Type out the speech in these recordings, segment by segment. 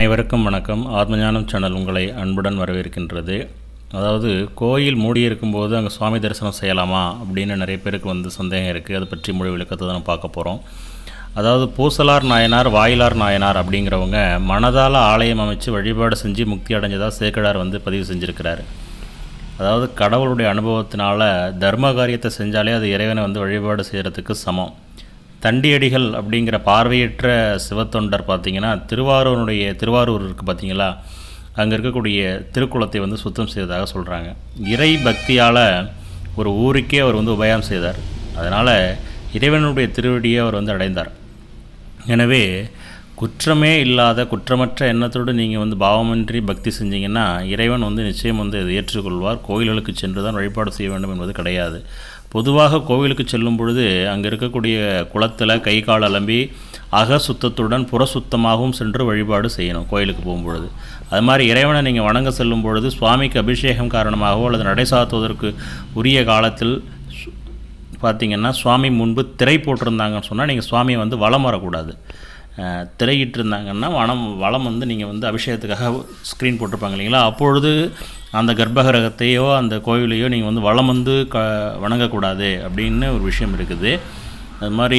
அனைவருக்கும் வணக்கம் ஆத்மஞானம் சேனல் உங்களை அன்புடன் வரவேற்கின்றது அதாவது கோயில் மூடியிருக்கும்போது அங்கே சுவாமி தரிசனம் செய்யலாமா அப்படின்னு நிறைய பேருக்கு வந்து சந்தேகம் இருக்குது அதை பற்றி முழு விளக்கத்தை தான் பார்க்க போகிறோம் அதாவது பூசலார் நாயனார் வாயிலார் நாயனார் அப்படிங்கிறவங்க மனதால் ஆலயம் அமைச்சு வழிபாடு செஞ்சு முக்தி அடைஞ்சதாக சேக்கடார் வந்து பதிவு செஞ்சுருக்கிறாரு அதாவது கடவுளுடைய அனுபவத்தினால தர்ம காரியத்தை செஞ்சாலே அது இறைவனை வந்து வழிபாடு செய்கிறதுக்கு சமம் தண்டியடிகள் அப்படிங்கிற பார்வையற்ற சிவத்தொண்டர் பார்த்தீங்கன்னா திருவாரூருடைய திருவாரூர் இருக்குது பார்த்தீங்களா அங்கே இருக்கக்கூடிய திருக்குளத்தை வந்து சுத்தம் செய்ததாக சொல்கிறாங்க இறை பக்தியால் ஒரு ஊருக்கே அவர் வந்து உபயம் செய்தார் அதனால் இறைவனுடைய திருவடியை அவர் வந்து அடைந்தார் எனவே குற்றமே இல்லாத குற்றமற்ற எண்ணத்தோடு நீங்கள் வந்து பாவமின்றி பக்தி செஞ்சீங்கன்னா இறைவன் வந்து நிச்சயம் வந்து அதை ஏற்றுக்கொள்வார் கோயில்களுக்கு சென்று தான் வழிபாடு செய்ய வேண்டும் என்பது கிடையாது பொதுவாக கோவிலுக்கு செல்லும் பொழுது அங்கே இருக்கக்கூடிய குளத்தில் கை கால் அலம்பி அக சுத்தத்துடன் புற சுத்தமாகவும் சென்று வழிபாடு செய்யணும் கோயிலுக்கு போகும்பொழுது அது மாதிரி இறைவனை நீங்கள் வணங்க செல்லும் பொழுது சுவாமிக்கு அபிஷேகம் காரணமாகவோ அல்லது நடை சாத்துவதற்கு உரிய காலத்தில் சு- பார்த்தீங்கன்னா சுவாமி முன்பு திரை போட்டிருந்தாங்கன்னு சொன்னால் நீங்கள் சுவாமியை வந்து வலம் வரக்கூடாது அஹ், திரையிட்டிருந்தாங்கன்னா வனம் வளம் வந்து நீங்கள் வந்து அபிஷேகத்துக்காக ஸ்க்ரீன் போட்டிருப்பாங்க இல்லைங்களா அப்பொழுது அந்த கர்ப்பகிரகத்தையோ அந்த கோவிலையோ நீங்கள் வந்து வளம் வந்து க வணங்கக்கூடாது அப்படின்னு ஒரு விஷயம் இருக்குது அது மாதிரி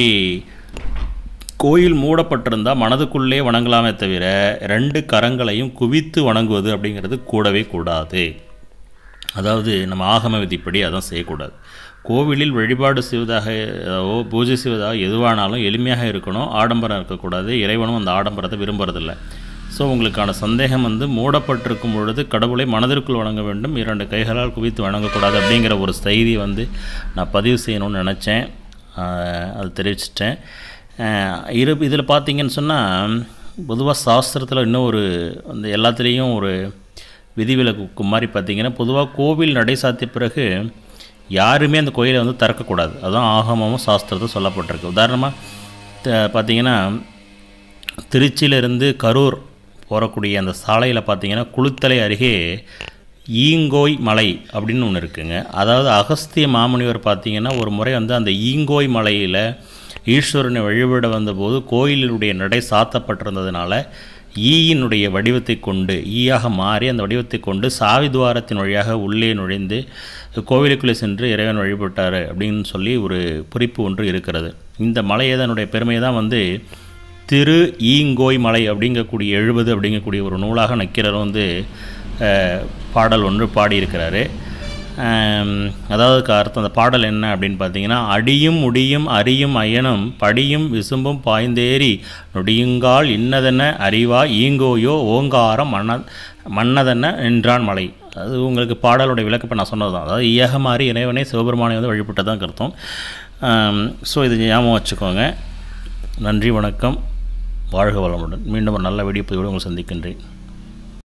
கோயில் மூடப்பட்டிருந்தால் மனதுக்குள்ளே வணங்கலாமே தவிர ரெண்டு கரங்களையும் குவித்து வணங்குவது அப்படிங்கிறது கூடவே கூடாது அதாவது நம்ம ஆகம விதிப்படி அதான் செய்யக்கூடாது கோவிலில் வழிபாடு செய்வதாக ஓ பூஜை செய்வதாக எதுவானாலும் எளிமையாக இருக்கணும் ஆடம்பரம் இருக்கக்கூடாது இறைவனும் அந்த ஆடம்பரத்தை விரும்புறதில்ல ஸோ உங்களுக்கான சந்தேகம் வந்து மூடப்பட்டிருக்கும் பொழுது கடவுளை மனதிற்குள் வணங்க வேண்டும் இரண்டு கைகளால் குவித்து வணங்கக்கூடாது அப்படிங்கிற ஒரு செய்தி வந்து நான் பதிவு செய்யணும்னு நினச்சேன் ஆஹ், அது தெரிவிச்சிட்டேன் ஆஹ், இரு இதில் பார்த்தீங்கன்னு சொன்னால் பொதுவாக சாஸ்திரத்தில் இன்னும் ஒரு அந்த எல்லாத்துலேயும் ஒரு விதிவிலக்கு மாதிரி பார்த்தீங்கன்னா பொதுவாக கோவில் நடை சாத்திய பிறகு யாருமே அந்த கோயிலை வந்து திறக்கக்கூடாது அதுதான் ஆகமமும் சாஸ்திரத்தை சொல்லப்பட்டிருக்கு உதாரணமாக பார்த்தீங்கன்னா திருச்சியிலிருந்து கரூர் போகக்கூடிய அந்த சாலையில் பார்த்தீங்கன்னா குளுத்தலை அருகே ஈங்கோய் மலை அப்படின்னு ஒன்று இருக்குங்க அதாவது அகஸ்திய மாமுனிவர் பார்த்தீங்கன்னா ஒரு முறை வந்து அந்த ஈங்கோய் மலையில் ஈஸ்வரனை வழிபட வந்தபோது கோயிலினுடைய நடை சாத்தப்பட்டிருந்ததுனால ஈயினுடைய வடிவத்தை கொண்டு ஈயாக மாறி அந்த வடிவத்தை கொண்டு சாவி துவாரத்தின் வழியாக உள்ளே நுழைந்து கோவிலுக்குள்ளே சென்று இறைவன் வழிபட்டார் அப்படின்னு சொல்லி ஒரு குறிப்பு ஒன்று இருக்கிறது இந்த மலையதனுடைய பெருமை தான் வந்து திரு ஈங்கோய் மலை அப்படிங்கக்கூடிய எழுபது அப்படிங்கக்கூடிய ஒரு நூலாக நக்கீரர் வந்து அஹ், பாடல் ஒன்று பாடியிருக்கிறாரு ஆம், அதாவது அதுக்கு அர்த்தம் அந்த பாடல் என்ன அப்படின்னு பார்த்தீங்கன்னா அடியும் முடியும் அரியும் அயனும் படியும் விசும்பும் பாய்ந்தேறி நொடியுங்கால் இன்னதென அறிவா ஈங்கோயோ ஓங்காரம் மன்ன மன்னதென்ன நின்றான் மலை அது உங்களுக்கு பாடலோட விளக்கப்ப நான் சொன்னது தான் அதாவது ஈயக மாறி இறைவனை சிவபெருமானை வந்து வழிபட்டதான் அர்த்தம் ஸோ இது ஞாபகம் வச்சுக்கோங்க நன்றி வணக்கம் வாழ்க வளமுடன் மீண்டும் ஒரு நல்ல வீடியோ பதிவோடு உங்களை சந்திக்கின்றேன்